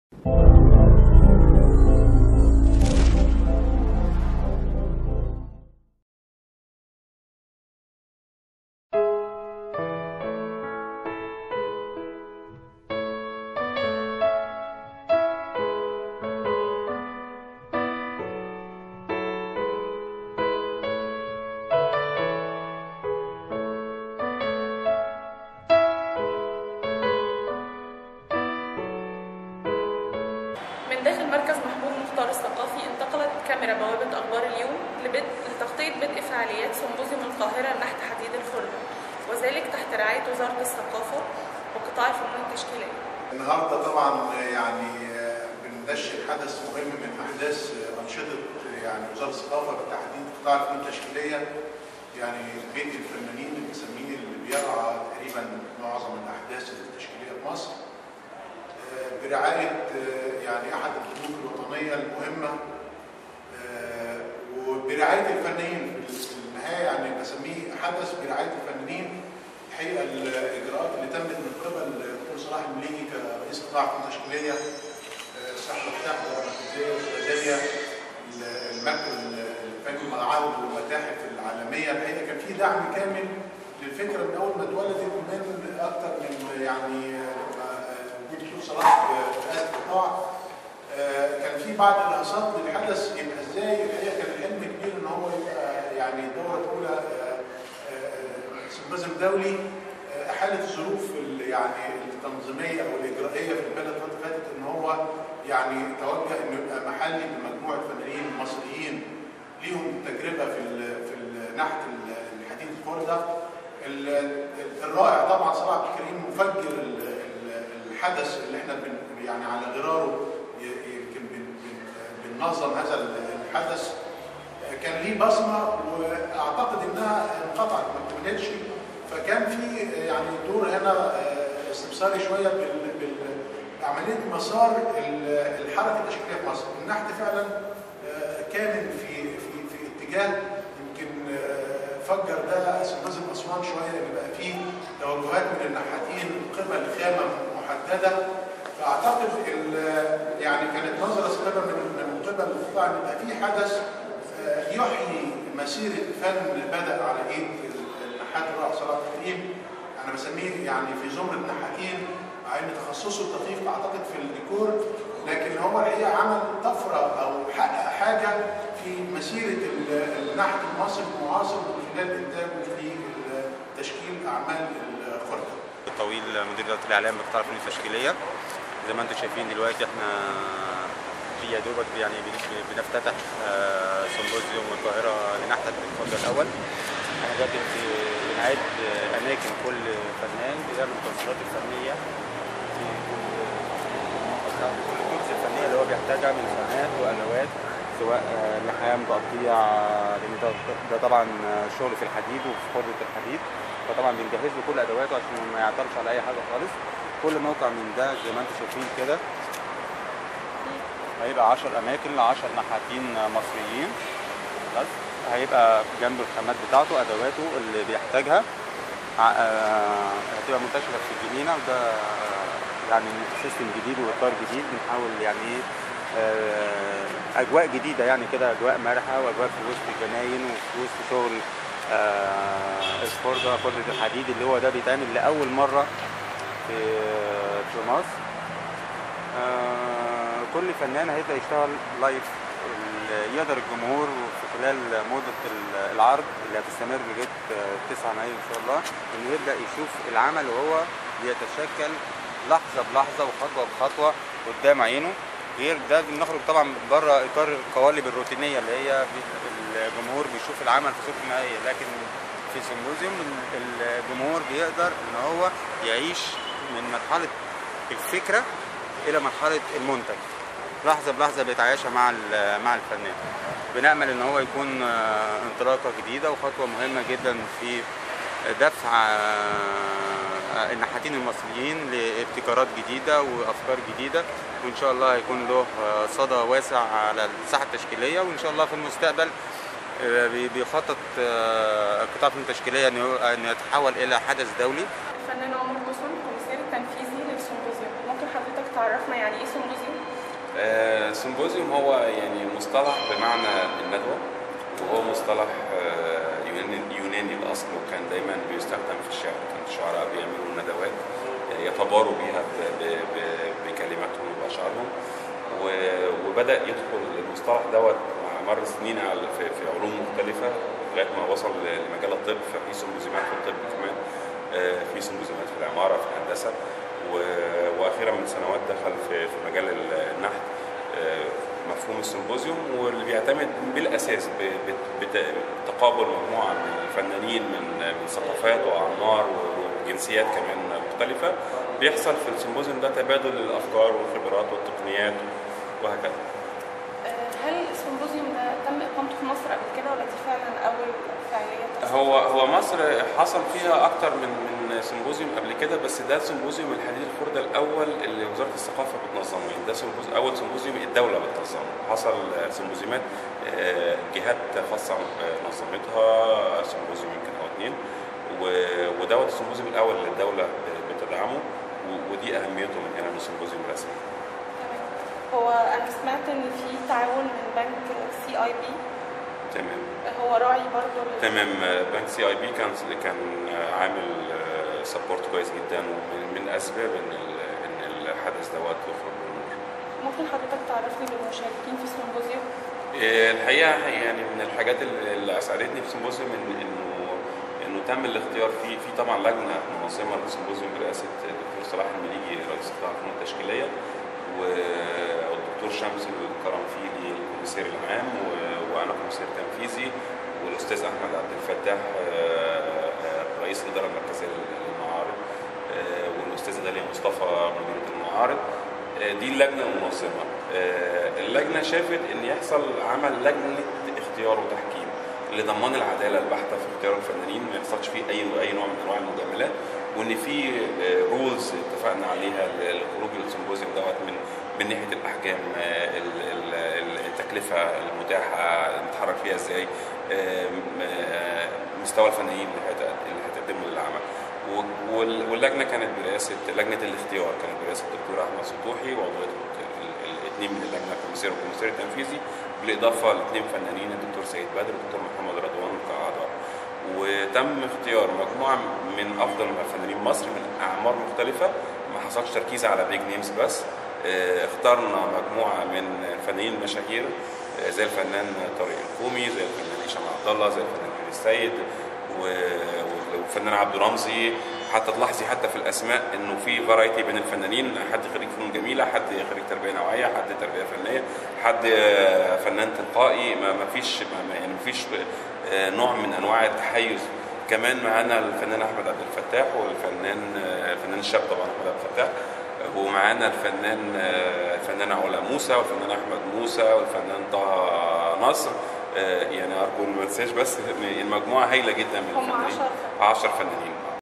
من داخل مركز محمود مختار الثقافي انتقلت كاميرا بوابة أخبار اليوم لبدء لتغطية بدء يعني سيمبوزيوم القاهرة نحت حديد الخردة وذلك تحت رعاية وزارة الثقافة وقطاع الفنون التشكيلية. النهارده طبعا يعني بننشئ حدث مهم من احداث انشطه يعني وزاره الثقافه بالتحديد قطاع الفنون التشكيليه يعني بيت الفنانين المسمين اللي بيرعى تقريبا معظم الاحداث التشكيليه في مصر برعايه يعني احد البنوك الوطنيه المهمه وبرعايه الفنانين في النهايه يعني بسميه حدث برعايه الفنانين الحقيقه الاجراءات اللي تمت من قبل الدكتور صلاح المليجي كرئيس قطاع الفنون التشكيليه صاحب مفتاح الدراماتيزيه والسعوديه المكتب الفني المعارض والمتاحف العالميه الحقيقه كان في دعم كامل للفكره من اول ما اتولدت من اكثر من يعني وجود دكتور صلاح في هذا القطاع كان في بعض الارهاصات للحدث يبقى ازاي الحقيقه كان الحلم كبير ان هو يبقى يعني الدوره الاولى سيمبوزيوم دولي احالت الظروف يعني التنظيميه او الاجرائيه في البلد الفتره اللي فاتت ان هو يعني توجه انه يبقى محلي بمجموعه فنانين مصريين ليهم تجربه في في نحت الحديد الخرده الرائع طبعا صلاح عبد الكريم مفجر الحدث اللي احنا بن يعني على غراره يمكن بننظم هذا الحدث كان ليه بصمه واعتقد انها انقطعت ما كملتش فكان في يعني دور هنا استبصاري شويه بعمليه مسار الحركه التشكيليه في مصر، النحت فعلا كان في في في اتجاه يمكن فجر ده سيمبوزيوم اسوان شويه اللي بقى فيه توجهات من النحاتين قبل خامه محدده فاعتقد يعني كانت نظره سابقه من من قبل القطاع ان يبقى في حدث يحيي مسيره فن بدا على ايد النحات الرائع صلاح الكريم انا بسميه يعني في زمره نحاتين مع ان تخصصه الدقيق اعتقد في الديكور لكن هو الحقيقه عمل طفره او حقق حاجه في مسيره النحت المصري المعاصر من خلال انتاجه في تشكيل اعمال الخرده. الطويل مدير اداره الاعلام بقطاع الفنون التشكيليه زي ما انتم شايفين دلوقتي احنا في يا دوبك يعني بنفتتح سيمبوزيوم القاهره لنحت الخرده الاول. احنا دلوقتي بنعد اماكن كل فنان بيعمل التوصيلات الفنيه في كل الجزء الفنيه اللي هو بيحتاجها من خامات وادوات سواء لحام تقطيع لان ده, ده طبعا شغل في الحديد وفي خرده الحديد فطبعا بنجهز له كل ادواته عشان ما يعطلش على اي حاجه خالص كل موقع من ده زي ما انتم شايفين كده هيبقى 10 اماكن ل 10 نحاتين مصريين بس هيبقى جنب الخامات بتاعته ادواته اللي بيحتاجها هتبقى منتشره في الجنينه وده يعني سيستم جديد واطار جديد بنحاول يعني ايه اجواء جديده يعني كده اجواء مرحه واجواء في وسط الجناين وفي وسط شغل الخرده خرده الحديد اللي هو ده بيتعمل لاول مره في في مصر كل فنان هيبدا يشتغل لايف يقدر الجمهور في خلال مدة العرض اللي هتستمر لغاية 9 مايو إن شاء الله إنه يبدأ يشوف العمل وهو بيتشكل لحظة بلحظة وخطوة بخطوة قدام عينه غير ده بنخرج طبعا بره إطار القوالب الروتينية اللي هي الجمهور بيشوف العمل في صورته النهائية لكن في سيمبوزيوم الجمهور بيقدر إن هو يعيش من مرحلة الفكرة إلى مرحلة المنتج لحظه بلحظه بيتعايشها مع مع الفنان بنامل ان هو يكون انطلاقه جديده وخطوه مهمه جدا في دفع النحاتين المصريين لابتكارات جديده وافكار جديده وان شاء الله هيكون له صدى واسع على الساحه التشكيليه وان شاء الله في المستقبل بيخطط قطاع الفنون التشكيليه انه يتحول الى حدث دولي. الفنان عمر حسن المسير التنفيذي للسيمبوزيوم ممكن حضرتك تعرفنا يعني ايه سيمبوزيوم؟ السيمبوزيوم هو يعني مصطلح بمعنى الندوة وهو مصطلح آه، يوناني يوناني الأصل وكان دايما بيستخدم في الشعر كان الشعراء بيعملوا ندوات آه، يتباروا بيها ب- ب- ب- بكلماتهم وأشعارهم و- وبدأ يدخل المصطلح دوت مع مر السنين على في, في علوم مختلفة لغاية ما وصل لمجال الطب ففي سيمبوزيومات في الطب كمان آه، في سيمبوزيومات في العمارة في الهندسة و- واخيرا من سنوات دخل في في مجال ال- النحت آه، مفهوم السيمبوزيوم واللي بيعتمد بالاساس ب- بت- بت- بتقابل مجموعه من الفنانين من من ثقافات واعمار وجنسيات كمان مختلفه بيحصل في السيمبوزيوم ده تبادل الافكار والخبرات والتقنيات وهكذا آه، هل السيمبوزيوم ده تم اقامته في مصر قبل كده ولا دي فعلا اول فعاليه تحصل؟ هو هو مصر حصل فيها اكتر من من سيمبوزيوم قبل كده بس ده سيمبوزيوم الحديد الخردة الاول اللي وزاره الثقافه بتنظمه يعني ده سيمبوزيوم اول سيمبوزيوم الدوله بتنظمه حصل سيمبوزيومات آه، جهات خاصه آه، نظمتها سيمبوزيوم يمكن او اثنين و- ودوت السيمبوزيوم الاول اللي الدوله بتدعمه و- ودي اهميته من هنا انه سيمبوزيوم رسمي تمام. هو انا سمعت ان في تعاون من بنك سي اي بي تمام هو راعي برضه لل- تمام بنك سي اي بي كان كان عامل سبورت كويس جدا ومن من اسباب ان ال- ان الحدث دوت يخرج للنور. ممكن حضرتك تعرفني بالمشاركين في السيمبوزيوم؟ إيه، الحقيقه يعني من الحاجات اللي اللي اسعدتني في السيمبوزيوم إن- انه انه تم الاختيار في في طبعا لجنه منظمه للسيمبوزيوم برئاسه الدكتور صلاح المليجي رئيس قطاع الفنون التشكيليه و- والدكتور شمس القرنفيلي الكوميسير العام و- وانا كوميسير تنفيذي والاستاذ احمد عبد الفتاح آه، آه، رئيس الاداره المركزيه للمعارض آه، والاستاذه داليا مصطفى مديره المعارض آه، دي اللجنه المنظمه آه، اللجنه شافت ان يحصل عمل لجنه اختيار وتحكيم لضمان العداله البحته في اختيار الفنانين ما يحصلش فيه اي اي نوع من انواع المجاملات وان في رولز اتفقنا عليها لخروج السيمبوزيوم دوت من من ناحيه الاحجام آه، ال- ال- ال- التكلفه المتاحه نتحرك فيها ازاي آم، آه، مستوى الفنانين اللي هت- اللي هتقدموا للعمل و- وال- واللجنه كانت برئاسه لجنه الاختيار كانت برئاسه الدكتور احمد سطوحي وعضويه الاثنين من اللجنه الكوميسير والكوميسير التنفيذي بالاضافه لاثنين فنانين الدكتور سيد بدر والدكتور محمد رضوان كاعضاء وتم اختيار مجموعه من افضل فنانين مصر من اعمار مختلفه ما حصلش تركيز على بيج نيمز بس آه، اخترنا مجموعه من الفنانين المشاهير آه، زي الفنان طارق الكومي زي الفنان هشام عبد الله زي الفنان علي السيد و- والفنان عبد رمزي حتى تلاحظي حتى في الاسماء انه في فرايتي بين الفنانين حد خريج فنون جميله حد خريج تربيه نوعيه حد تربيه فنيه حد آه، فنان تلقائي ما ما فيش ما ما- يعني ما فيش آه، نوع من انواع التحيز كمان معانا الفنان احمد عبد الفتاح والفنان آه، الفنان الشاب طبعا احمد عبد الفتاح ومعانا الفنان آه، الفنان علا موسى والفنان احمد موسى والفنان طه نصر آه، يعني ارجو إن ما انساش بس إن المجموعه هايله جدا من هم الفنانين 10 10 فنانين